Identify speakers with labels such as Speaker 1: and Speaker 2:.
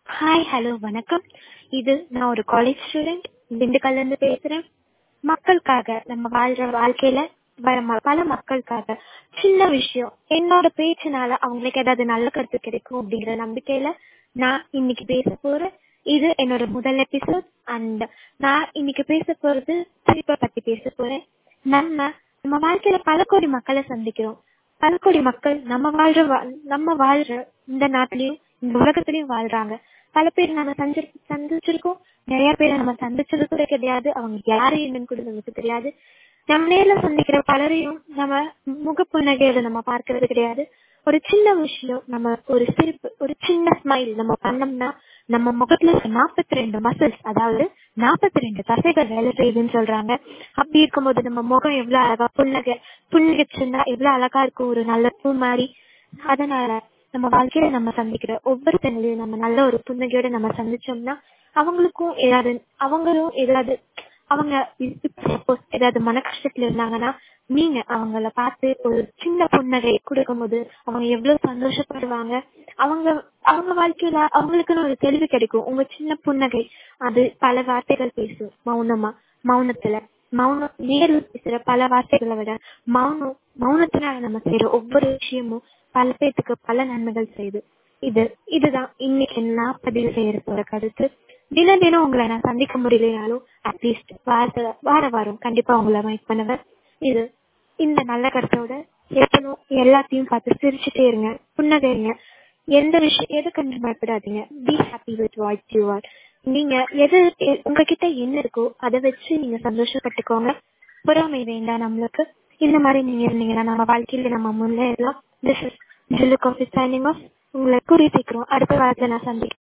Speaker 1: hi hello வணக்கம் இது நான் ஒரு காலேஜ் ஸ்டூடெண்ட் திண்டுக்கல்ல இருந்து பேசுறேன் மக்களுக்காக நம்ம வாழ்ற வாழ்க்கையில வர ம- பல மக்களுக்காக சின்ன விஷயம் என்னோட பேச்சுனால அவங்களுக்கு ஏதாவது நல்ல கருத்து கிடைக்கும் அப்படிங்கிற நம்பிக்கையில நான் இன்னைக்கு பேச போறேன் இது என்னோட முதல் எபிசோட் அண்ட் நான் இன்னைக்கு பேச போறது சிரிப்பை பத்தி பேச போறேன் நம்ம நம்ம வாழ்க்கையில பல கோடி மக்களை சந்திக்கிறோம் பல கோடி மக்கள் நம்ம வாழ்ற வா- நம்ம வாழ்ற இந்த நாட்டிலயும் இந்த உலகத்திலயும் வாழ்றாங்க பல பேர் நம்ம சந்தி சந்திச்சிருக்கோம் நிறைய பேரை நம்ம சந்திச்சது கூட கிடையாது அவங்க யாரு என்னன்னு கூட நமக்கு தெரியாது நம்ம நேர்ல சந்திக்கிற பலரையும் நம்ம முகப்புன்னகையில நம்ம பார்க்கிறது கிடையாது ஒரு சின்ன விஷயம் நம்ம ஒரு சிரிப்பு ஒரு சின்ன ஸ்மைல் நம்ம பண்ணோம்னா நம்ம முகத்துல இருக்க நாற்பத்தி ரெண்டு மசில்ஸ் அதாவது நாற்பத்தி ரெண்டு தசைகள் வேலை செய்யுதுன்னு சொல்றாங்க அப்படி இருக்கும்போது நம்ம முகம் எவ்வளவு அழகா புன்னகை புன்னகைச்சுன்னா எவ்வளவு அழகா இருக்கும் ஒரு நல்ல பூ மாதிரி அதனால நம்ம வாழ்க்கையில நம்ம சந்திக்கிற ஒவ்வொருத்தங்களையும் நம்ம நல்ல ஒரு புன்னகையோட நம்ம சந்திச்சோம்னா அவங்களுக்கும் ஏதாவது அவங்களும் ஏதாவது அவங்க சப்போஸ் ஏதாவது மன கஷ்டத்துல இருந்தாங்கன்னா நீங்க அவங்கள பார்த்து ஒரு சின்ன புன்னகை கொடுக்கும்போது அவங்க எவ்வளவு சந்தோஷப்படுவாங்க அவங்க அவங்க வாழ்க்கையில அவங்களுக்குன்னு ஒரு தெளிவு கிடைக்கும் உங்க சின்ன புன்னகை அது பல வார்த்தைகள் பேசும் மௌனமா மௌனத்துல மௌனம் நேரில் பேசுற பல வார்த்தைகளை விட மௌனம் மௌனத்தினால நம்ம செய்யற ஒவ்வொரு விஷயமும் பல பேத்துக்கு பல நன்மைகள் செய்யுது இது இதுதான் இன்னைக்கு நான் பதிவு செய்யற போற கருத்து தினம் தினம் உங்களை நான் சந்திக்க முடியலனாலும் அட்லீஸ்ட் வார வார வாரம் கண்டிப்பா உங்களை மீட் பண்ணுவேன் இது இந்த நல்ல கருத்தோட எப்பனும் எல்லாத்தையும் பார்த்து சிரிச்சுட்டே இருங்க புன்னகைங்க எந்த விஷயம் எது கண்டு பயப்படாதீங்க be happy with what you are நீங்க எது எ- உங்ககிட்ட என்ன இருக்கோ அதை வச்சு நீங்க சந்தோஷப்பட்டுக்கோங்க பொறாமை வேண்டாம் நம்மளுக்கு இந்த மாதிரி நீங்க இருந்தீங்கன்னா நம்ம வாழ்க்கையில நம்ம முன்னேறலாம் this is Jillu coffee signing off உங்களை கூறி சீக்கிரம் அடுத்த வாரத்துல நான் சந்திக்கிறேன்